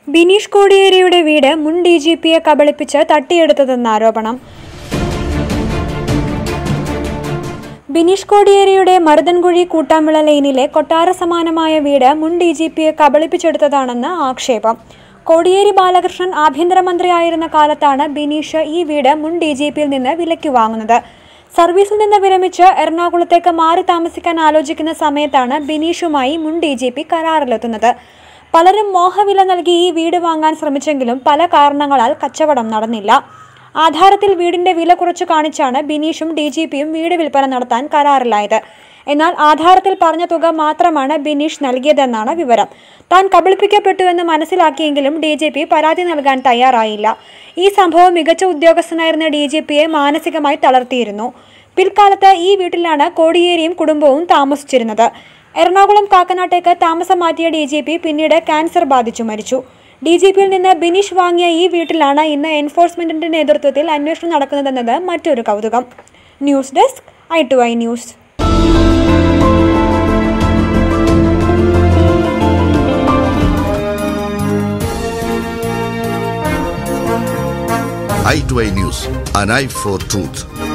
ബിനീഷ് കോടിയേരിയുടെ വീട് മുൻ D G പിയെ കബളിപ്പിച്ച് തട്ടിയെടുത്തതെന്ന ആരോപണം ബിനീഷ് കോടിയേരിയുടെ മരുതൻകുഴി കൂട്ടാമ്പിള ലൈനിലെ കൊട്ടാര സമാനമായ വീട് മുൻ ഡി ജി പിയെ കബളിപ്പിച്ചെടുത്തതാണെന്ന് ആക്ഷേപം കോടിയേരി ബാലകൃഷ്ണൻ ആഭ്യന്തരമന്ത്രിയായിരുന്ന കാലത്താണ് ബിനീഷ് ഈ വീട് മുൻ ഡി ജി പിയിൽ നിന്ന് വിലയ്ക്ക് വാങ്ങുന്നത് സർവീസിൽ നിന്ന് വിരമിച്ച് എറണാകുളത്തേക്ക് മാറി താമസിക്കാൻ ആലോചിക്കുന്ന സമയത്താണ് ബിനീഷുമായി മുൻ ഡി ജി പി കരാറിലെത്തുന്നത് പലരും മോഹവില നൽകി ഈ വീട് വാങ്ങാൻ ശ്രമിച്ചെങ്കിലും പല കാരണങ്ങളാൽ കച്ചവടം നടന്നില്ല ആധാരത്തിൽ വീടിന്റെ വില കുറച്ച് കാണിച്ചാണ് ബിനീഷും ഡി ജി പിയും വീട് വിൽപ്പന നടത്താൻ കരാറിലായത് എന്നാൽ ആധാരത്തിൽ പറഞ്ഞ തുക മാത്രമാണ് ബിനീഷ് നൽകിയതെന്നാണ് വിവരം താൻ കബളിപ്പിക്കപ്പെട്ടുവെന്ന് മനസ്സിലാക്കിയെങ്കിലും ഡി ജി പി പരാതി നൽകാൻ തയ്യാറായില്ല ഈ സംഭവം മികച്ച ഉദ്യോഗസ്ഥനായിരുന്ന ഡി ജി പിയെ മാനസികമായി തളർത്തിയിരുന്നു പിൽക്കാലത്ത് ഈ വീട്ടിലാണ് കോടിയേരിയും കുടുംബവും താമസിച്ചിരുന്നത് എറണാകുളം കാക്കനാട്ടേക്ക് താമസം മാറ്റിയ ഡി ജി പി പിന്നീട് ക്യാൻസർ ബാധിച്ചു മരിച്ചു ഡി ജി പിയിൽ നിന്ന് ബിനീഷ് വാങ്ങിയ ഈ വീട്ടിലാണ് ഇന്ന് എൻഫോഴ്സ്മെന്റിന്റെ നേതൃത്വത്തിൽ അന്വേഷണം നടക്കുന്നതെന്നത് മറ്റൊരു കൗതുകം news desk I two I news i2i News, an eye for truth.